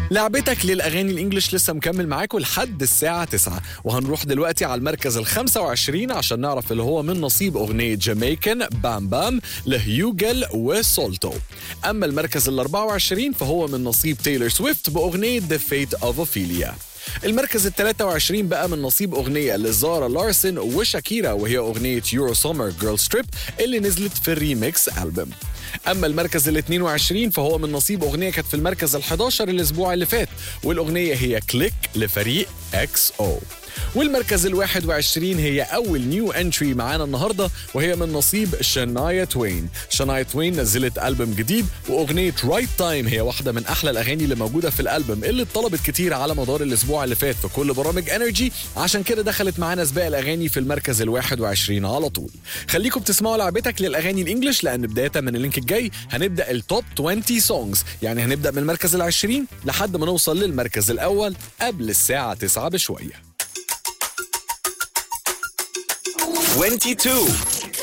لعبتك للاغاني الانجليش لسه مكمل معاكم لحد الساعه 9 وهنروح دلوقتي على المركز ال 25 عشان نعرف اللي هو من نصيب اغنيه جامايكن بام بام لهيوجل وسولتو اما المركز ال 24 فهو من نصيب تايلور سويفت باغنيه ذا فيت اوف اوفيليا المركز ال 23 بقى من نصيب اغنيه لزارا لارسن وشاكيرا وهي اغنيه يورو سمر جيرل ستريب اللي نزلت في الريميكس البوم اما المركز ال 22 فهو من نصيب اغنيه كانت في المركز ال 11 الاسبوع اللي فات والاغنيه هي كليك لفريق اكس او والمركز ال 21 هي اول نيو انتري معانا النهارده وهي من نصيب شنايا توين شنايا توين نزلت البوم جديد واغنيه رايت تايم هي واحده من احلى الاغاني اللي موجوده في الالبوم اللي اتطلبت كتير على مدار الاسبوع اللي فات في كل برامج انرجي عشان كده دخلت معانا سباق الاغاني في المركز ال 21 على طول خليكم تسمعوا لعبتك للاغاني الانجليش لان بدايه من اللينك الجاي هنبدا التوب 20 سونجز يعني هنبدا من المركز ال 20 لحد ما نوصل للمركز الاول قبل الساعه 9 بشويه 22